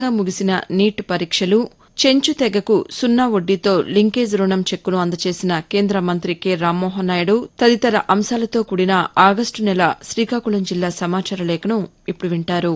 ముగిసిన నీట్ పరీక్షలు చెంచు తెగకు సున్నా వడ్డీతో లింకేజ్ రుణం చెక్కును అందజేసిన కేంద్ర మంత్రి కె రామ్మోహన్ నాయుడు తదితర అంశాలతో కూడిన ఆగస్టు నెల శ్రీకాకుళం జిల్లా సమాచార లేఖను ఇప్పుడు వింటారు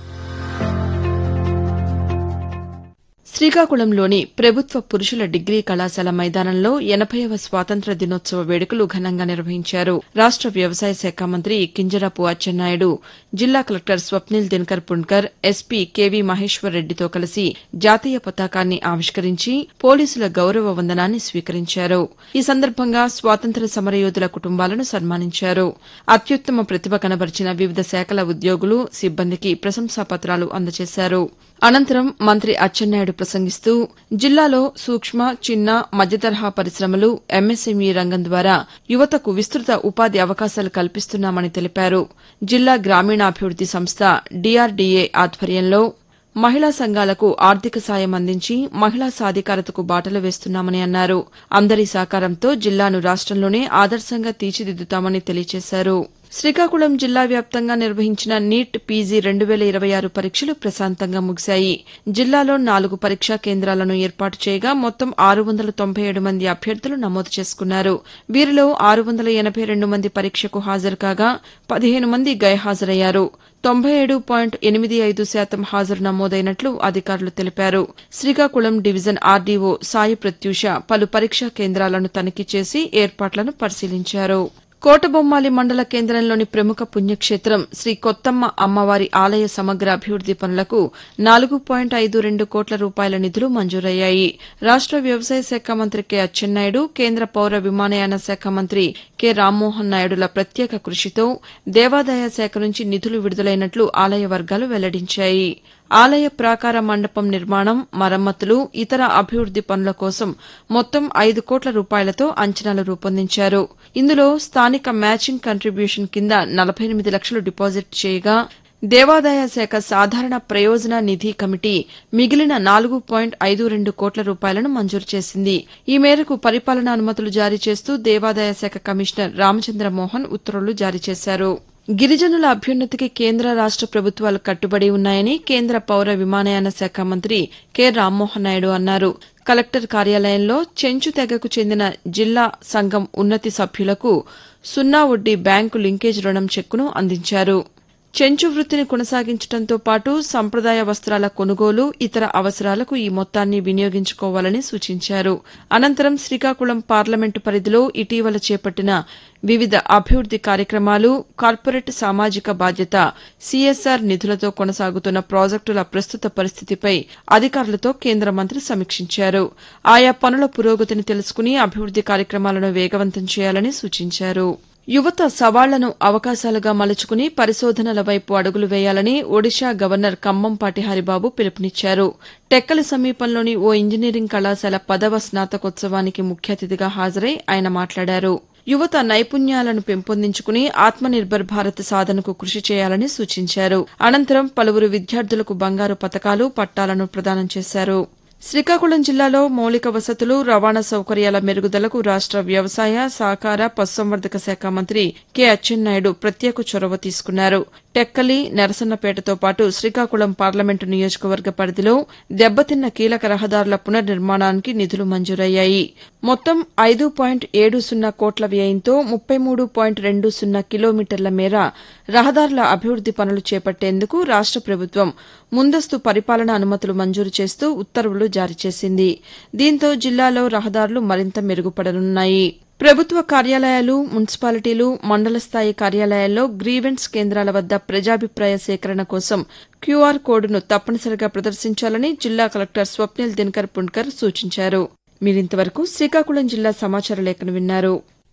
శ్రీకాకుళంలోని ప్రభుత్వ పురుషుల డిగ్రీ కళాశాల మైదానంలో ఎనభైవ స్వాతంత్ర్య దినోత్సవ వేడుకలు ఘనంగా నిర్వహించారు రాష్ట వ్యవసాయ శాఖ మంత్రి కింజరాపు అచ్చెన్నాయుడు జిల్లా collector Swapnil Dinakar Pundkar SP K V Maheshwar రెడ్డితో కలిసి జాతీయ పతాకాన్ని ఆవిష్కరించి పోలీసుల గౌరవ వందనాన్ని స్వీకరించారు ఈ సందర్భంగా స్వాతంత్ర్య సమరయోధుల కుటుంబాలను సన్మానించారు అత్యుత్తమ ప్రతిభ కనబరిచిన వివిధ శాఖల ఉద్యోగులు సిబ్బందికి ప్రశంసా పత్రాలు అందజేశారు అనంతరం మంత్రి అచ్చెన్నాయుడు ప్రసంగిస్తూ జిల్లాలో సూక్ష్మ చిన్న మధ్యతరహా పరిశ్రమలు ఎంఎస్ఎంఈ రంగం ద్వారా యువతకు విస్తృత ఉపాధి అవకాశాలు కల్పిస్తున్నామని తెలిపారు జిల్లా గ్రామీణాభివృద్ది సంస్థ డీఆర్డీఏ ఆధ్వర్యంలో మహిళా సంఘాలకు ఆర్థిక సాయం అందించి మహిళా సాధికారతకు బాటలు వేస్తున్నామని అన్నారు అందరి సహకారంతో జిల్లాను రాష్టంలోనే ఆదర్శంగా తీర్చిదిద్దుతామని తెలియజేశారు శ్రీకాకుళం జిల్లా వ్యాప్తంగా నిర్వహించిన నీట్ పీజీ రెండు వేల ఇరవై ఆరు పరీక్షలు ప్రశాంతంగా ముగిశాయి జిల్లాలో నాలుగు పరీక్షా కేంద్రాలను ఏర్పాటు చేయగా మొత్తం ఆరు వందల తొంభై ఏడు మంది అభ్యర్థులు నమోదు చేసుకున్నారు వీరిలో ఆరు వందల ఎనబై రెండు మంది పరీక్షకు హాజరు కాగా పదిహేను మంది గైహాజరయ్యారు తొంభై ఏడు పాయింట్ ఎనిమిది ఐదు శాతం హాజరు నమోదైనట్లు అధికారులు తెలిపారు శ్రీకాకుళం డివిజన్ ఆర్డీఓ సాయి ప్రత్యూష పలు పరీక్షా కేంద్రాలను తనిఖీ చేసి ఏర్పాట్లను పరిశీలించారు కోటబొమ్మాలి మండల కేంద్రంలోని ప్రముఖ పుణ్యక్షేత్రం శ్రీ కొత్తమ్మ అమ్మవారి ఆలయ సమగ్ర అభివృద్ది పనులకు నాలుగు పాయింట్ ఐదు రెండు కోట్ల రూపాయల నిధులు మంజూరయ్యాయి రాష్ట వ్యవసాయ శాఖ మంత్రి కె అచ్చెన్నాయుడు కేంద్ర పౌర విమానయాన శాఖ మంత్రి కె రామ్మోహన్ నాయుడుల ప్రత్యేక కృషితో దేవాదాయ శాఖ నుంచి నిధులు విడుదలైనట్లు ఆలయ వర్గాలు వెల్లడించాయి ఆలయ ప్రాకార మండపం నిర్మాణం మరమ్మతులు ఇతర అభివృద్ది పనుల కోసం మొత్తం ఐదు కోట్ల రూపాయలతో అంచనాలు రూపొందించారు ఇందులో స్థానిక మ్యాచింగ్ కంట్రిబ్యూషన్ కింద నలభై ఎనిమిది లక్షలు డిపాజిట్ చేయగా దేవాదాయ శాఖ సాధారణ ప్రయోజన నిధి కమిటీ మిగిలిన నాలుగు పాయింట్ ఐదు రెండు కోట్ల రూపాయలను మంజూరు చేసింది ఈ మేరకు పరిపాలనా అనుమతులు జారీ చేస్తూ దేవాదాయ శాఖ కమిషనర్ రామచంద్ర మోహన్ ఉత్తర్వులు జారీ చేశారు గిరిజనుల అభ్యున్నతికి కేంద్ర రాష్ట ప్రభుత్వాలు కట్టుబడి ఉన్నాయని కేంద్ర పౌర విమానయాన శాఖ మంత్రి కె రామ్మోహన్ నాయుడు అన్నారు కలెక్టర్ కార్యాలయంలో చెంచు తెగకు చెందిన జిల్లా సంఘం ఉన్నతి సభ్యులకు సున్నా వడ్డీ బ్యాంకు లింకేజ్ రుణం చెక్కును అందించారు చెంచు వృత్తిని కొనసాగించడంతో పాటు సంప్రదాయ వస్త్రాల కొనుగోలు ఇతర అవసరాలకు ఈ మొత్తాన్ని వినియోగించుకోవాలని సూచించారు అనంతరం శ్రీకాకుళం పార్లమెంటు పరిధిలో ఇటీవల చేపట్టిన వివిధ అభివృద్ది కార్యక్రమాలు కార్పొరేట్ సామాజిక బాధ్యత సీఎస్ఆర్ నిధులతో కొనసాగుతున్న ప్రాజెక్టుల ప్రస్తుత పరిస్థితిపై అధికారులతో కేంద్ర మంత్రి సమీక్షించారు ఆయా పనుల పురోగతిని తెలుసుకుని అభివృద్ది కార్యక్రమాలను వేగవంతం చేయాలని సూచించారు యువత సవాళ్లను అవకాశాలుగా మలుచుకుని పరిశోధనల వైపు అడుగులు వేయాలని ఒడిషా గవర్నర్ కంబంపాటి హరిబాబు పిలుపునిచ్చారు టెక్కలి సమీపంలోని ఓ ఇంజనీరింగ్ కళాశాల పదవ స్నాతకోత్సవానికి ముఖ్య అతిథిగా హాజరై ఆయన మాట్లాడారు యువత నైపుణ్యాలను పెంపొందించుకుని ఆత్మనిర్భర్ భారత్ సాధనకు కృషి చేయాలని సూచించారు అనంతరం పలువురు విద్యార్థులకు బంగారు పతకాలు పట్టాలను ప్రదానం చేశారు శ్రీకాకుళం జిల్లాలో మౌలిక వసతులు రవాణా సౌకర్యాల మెరుగుదలకు రాష్ట వ్యవసాయ సహకార పశుసంవర్ధక శాఖ మంత్రి కె అచ్చెన్నాయుడు ప్రత్యేక చొరవ తీసుకున్నారు టెక్కలి నరసన్నపేటతో పాటు శ్రీకాకుళం పార్లమెంటు నియోజకవర్గ పరిధిలో దెబ్బతిన్న కీలక రహదారుల పునర్నిర్మాణానికి నిధులు మంజూరయ్యాయి మొత్తం ఐదు పాయింట్ ఏడు సున్నా కోట్ల వ్యయంతో ముప్పై మూడు పాయింట్ రెండు సున్నా కిలోమీటర్ల మేర రహదారుల అభివృద్ది పనులు చేపట్టేందుకు రాష్ట ప్రభుత్వం ముందస్తు పరిపాలన అనుమతులు మంజూరు చేస్తూ ఉత్తర్వులు జారీ చేసింది దీంతో జిల్లాలో రహదారులు మరింత మెరుగుపడనున్నాయి ప్రభుత్వ కార్యాలయాలు మున్సిపాలిటీలు మండల స్థాయి కార్యాలయాల్లో గ్రీవెన్స్ కేంద్రాల వద్ద ప్రజాభిప్రాయ సేకరణ కోసం క్యూఆర్ కోడ్ను తప్పనిసరిగా ప్రదర్శించాలని జిల్లా కలెక్టర్ స్వప్నిల్ దినకర్ పుణ్కర్ సూచించారు మీరింతవరకు శ్రీకాకుళం జిల్లా సమాచార లేఖను విన్నారు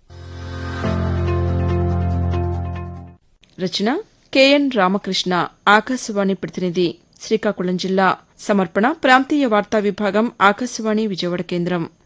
రచన కెఎన్ రామకృష్ణ ఆకాశవాణి ప్రతినిధి శ్రీకాకుళం జిల్లా సమర్పణ ప్రాంతీయ వార్తా విభాగం ఆకాశవాణి విజయవాడ కేంద్రం